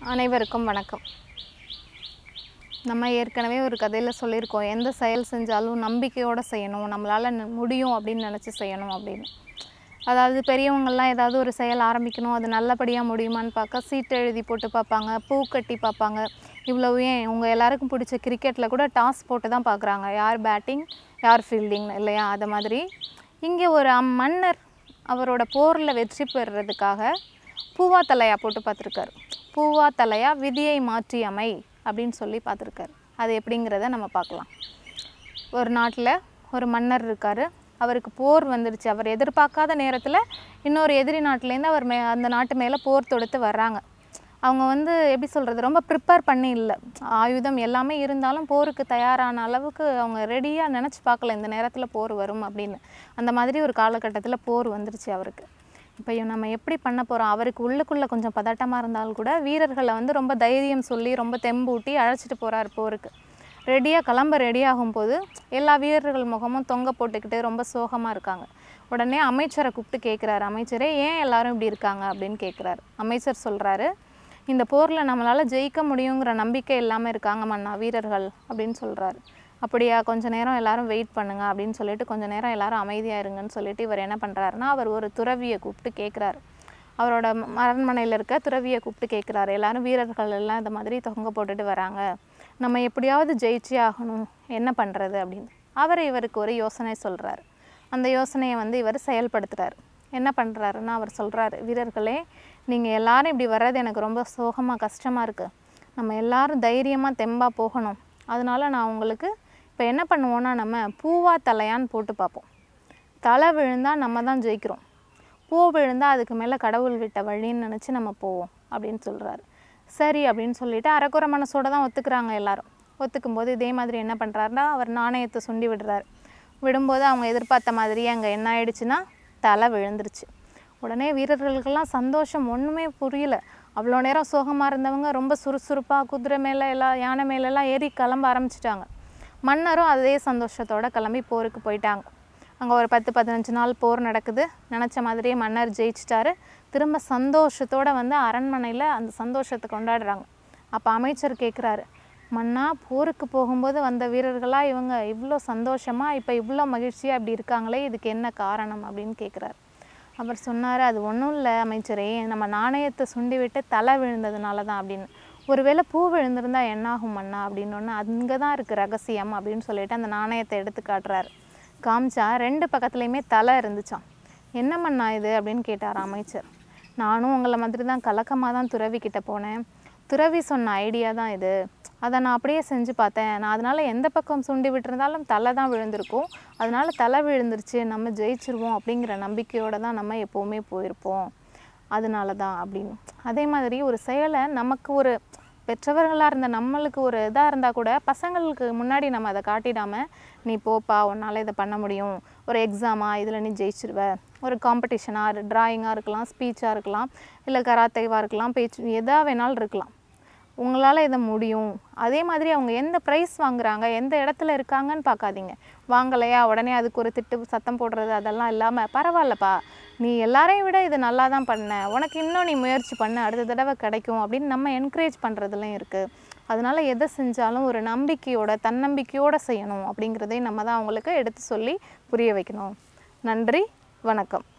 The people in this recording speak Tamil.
அனைவருக்கும் வணக்கம் நம்ம ஏற்கனவே ஒரு கதையில் சொல்லியிருக்கோம் எந்த செயல் செஞ்சாலும் நம்பிக்கையோடு செய்யணும் நம்மளால் ந- முடியும் அப்படின்னு நினச்சி செய்யணும் அப்படின்னு அதாவது பெரியவங்கள்லாம் ஏதாவது ஒரு செயல் ஆரம்பிக்கணும் அது நல்லபடியாக முடியுமான்னு பார்க்க சீட்டு எழுதி போட்டு பார்ப்பாங்க பூ கட்டி பார்ப்பாங்க இவ்வளவு ஏன் உங்கள் எல்லாருக்கும் பிடிச்ச கிரிக்கெட்டில் கூட டாஸ் போட்டு தான் பார்க்குறாங்க யார் பேட்டிங் யார் ஃபீல்டிங் இல்லையா அது மாதிரி இங்கே ஒரு அம்- மன்னர் அவரோட போரில் வெற்றி பெறுறதுக்காக பூவா தலையா போட்டு பார்த்துருக்காரு பூவா தலையா விதியை மாற்றி அமை அப்படின்னு சொல்லி பார்த்துருக்காரு அது எப்படிங்கிறத நம்ம பார்க்கலாம் ஒரு நாட்டில் ஒரு மன்னர் இருக்கார் அவருக்கு போர் வந்துடுச்சு அவர் எதிர்பார்க்காத நேரத்தில் இன்னொரு எதிரி நாட்டிலேருந்து அவர் மே அந்த நாட்டு மேலே போர் தொடுத்து வர்றாங்க அவங்க வந்து எப்படி சொல்கிறது ரொம்ப ப்ரிப்பேர் பண்ணி இல்லை ஆயுதம் எல்லாமே இருந்தாலும் போருக்கு தயாரான அளவுக்கு அவங்க ரெடியாக நினச்சி பார்க்கல இந்த நேரத்தில் போர் வரும் அப்படின்னு அந்த மாதிரி ஒரு காலகட்டத்தில் போர் வந்துருச்சு அவருக்கு இப்போ நம்ம எப்படி பண்ண போகிறோம் அவருக்கு உள்ளுக்குள்ளே கொஞ்சம் பதட்டமாக இருந்தாலும் கூட வீரர்களை வந்து ரொம்ப தைரியம் சொல்லி ரொம்ப தெம்பூட்டி அழைச்சிட்டு போகிறார் போருக்கு ரெடியாக கிளம்ப ரெடி ஆகும்போது எல்லா வீரர்கள் முகமும் தொங்க போட்டுக்கிட்டு ரொம்ப சோகமாக இருக்காங்க உடனே அமைச்சரை கூப்பிட்டு கேட்குறாரு அமைச்சரே ஏன் எல்லாரும் இப்படி இருக்காங்க அப்படின்னு கேட்குறாரு அமைச்சர் சொல்கிறாரு இந்த போரில் நம்மளால் ஜெயிக்க முடியுங்கிற நம்பிக்கை இல்லாமல் இருக்காங்க மன்னா வீரர்கள் அப்படின்னு சொல்கிறாரு அப்படியா கொஞ்ச நேரம் எல்லாரும் வெயிட் பண்ணுங்க அப்படின்னு சொல்லிட்டு கொஞ்ச நேரம் எல்லாரும் அமைதியாக இருங்கன்னு சொல்லிட்டு இவர் என்ன பண்ணுறாருன்னா அவர் ஒரு துறவியை கூப்பிட்டு கேட்குறாரு அவரோட ம- அரண்மனையில் இருக்க துறவியை கூப்பிட்டு கேட்குறாரு எல்லாரும் வீரர்கள் எல்லாம் இந்த மாதிரி தொங்க போட்டுட்டு வராங்க நம்ம எப்படியாவது ஜெயிச்சே ஆகணும் என்ன பண்ணுறது அப்படின்னு அவர் இவருக்கு ஒரு யோசனை சொல்கிறாரு அந்த யோசனையை வந்து இவர் செயல்படுத்துகிறாரு என்ன பண்ணுறாருன்னா அவர் சொல்கிறாரு வீரர்களே நீங்கள் எல்லாரும் இப்படி வர்றது எனக்கு ரொம்ப சோகமாக கஷ்டமாக இருக்குது நம்ம எல்லாரும் தைரியமாக தெம்பாக போகணும் அதனால நான் உங்களுக்கு இப்போ என்ன பண்ணுவோன்னா நம்ம பூவா தலையான்னு போட்டு பார்ப்போம் தலை விழுந்தால் நம்ம தான் ஜெயிக்கிறோம் பூ விழுந்தால் அதுக்கு மேலே கடவுள் விட்ட வழின்னு நினச்சி நம்ம போவோம் அப்படின்னு சொல்கிறாரு சரி அப்படின்னு சொல்லிட்டு அரைக்குறை மனசோட தான் ஒத்துக்கிறாங்க எல்லாரும் ஒத்துக்கும் போது இதே மாதிரி என்ன பண்ணுறாருன்னா அவர் நாணயத்தை சுண்டி விடுறாரு விடும்போது அவங்க எதிர்பார்த்த மாதிரியே அங்கே என்ன ஆயிடுச்சுன்னா தலை விழுந்துருச்சு உடனே வீரர்களுக்கெல்லாம் சந்தோஷம் ஒன்றுமே புரியல அவ்வளோ நேரம் சோகமாக இருந்தவங்க ரொம்ப சுறுசுறுப்பாக குதிரை மேலே எல்லாம் யானை மேலெல்லாம் ஏறி கிளம்ப ஆரம்பிச்சிட்டாங்க மன்னரும் அதே சந்தோஷத்தோட கிளம்பி போருக்கு போயிட்டாங்க அங்கே ஒரு பத்து பதினஞ்சு நாள் போர் நடக்குது நினச்ச மாதிரியே மன்னர் ஜெயிச்சிட்டாரு திரும்ப சந்தோஷத்தோட வந்து அரண்மனையில் அந்த சந்தோஷத்தை கொண்டாடுறாங்க அப்போ அமைச்சர் கேட்குறாரு மன்னா போருக்கு போகும்போது வந்த வீரர்களாக இவங்க இவ்வளோ சந்தோஷமாக இப்போ இவ்வளோ மகிழ்ச்சியாக இப்படி இருக்காங்களே இதுக்கு என்ன காரணம் அப்படின்னு கேட்குறாரு அவர் சொன்னார் அது ஒன்றும் இல்லை அமைச்சரே நம்ம நாணயத்தை சுண்டி விட்டு தலை விழுந்ததுனால தான் அப்படின்னு ஒருவேளை பூ விழுந்திருந்தா என்னாகும் மன்னா அப்படின்னு அங்கே தான் இருக்குது ரகசியம் அப்படின்னு சொல்லிட்டு அந்த நாணயத்தை எடுத்து காட்டுறாரு காமிச்சா ரெண்டு பக்கத்துலேயுமே தலை இருந்துச்சாம் என்ன மண்ணா இது அப்படின்னு கேட்டார் அமைச்சர் நானும் உங்களை மாதிரி தான் கலக்கமாக தான் துறவி கிட்ட போனேன் துறவி சொன்ன ஐடியா தான் இது அதை நான் அப்படியே செஞ்சு பார்த்தேன் நான் அதனால் எந்த பக்கம் சுண்டி விட்டிருந்தாலும் தலை தான் விழுந்திருக்கும் அதனால தலை விழுந்துருச்சு நம்ம ஜெயிச்சிருவோம் அப்படிங்கிற நம்பிக்கையோடு தான் நம்ம எப்போவுமே போயிருப்போம் அதனால தான் அப்படின்னு அதே மாதிரி ஒரு செயலை நமக்கு ஒரு பெற்றவர்களாக இருந்த நம்மளுக்கு ஒரு இதாக இருந்தால் கூட பசங்களுக்கு முன்னாடி நம்ம அதை காட்டிடாம நீ போப்பா உன்னால் இதை பண்ண முடியும் ஒரு எக்ஸாமா இதில் நீ ஜெயிச்சிருவ ஒரு காம்படிஷனாக ட்ராயிங்காக இருக்கலாம் ஸ்பீச்சாக இருக்கலாம் இல்லை கராத்தேவாக இருக்கலாம் பேச்சு எதா வேணாலும் இருக்கலாம் உங்களால் இதை முடியும் அதே மாதிரி அவங்க எந்த ப்ரைஸ் வாங்குறாங்க எந்த இடத்துல இருக்காங்கன்னு பார்க்காதீங்க வாங்கலையா உடனே அதுக்கு ஒரு திட்டு சத்தம் போடுறது அதெல்லாம் இல்லாமல் பரவாயில்லப்பா நீ எல்லாரையும் விட இது நல்லா தான் பண்ண உனக்கு இன்னும் நீ முயற்சி பண்ண அடுத்த தடவை கிடைக்கும் அப்படின்னு நம்ம என்கரேஜ் பண்ணுறதுலையும் இருக்குது அதனால எதை செஞ்சாலும் ஒரு நம்பிக்கையோட தன்னம்பிக்கையோட செய்யணும் அப்படிங்கிறதையும் நம்ம தான் அவங்களுக்கு எடுத்து சொல்லி புரிய வைக்கணும் நன்றி வணக்கம்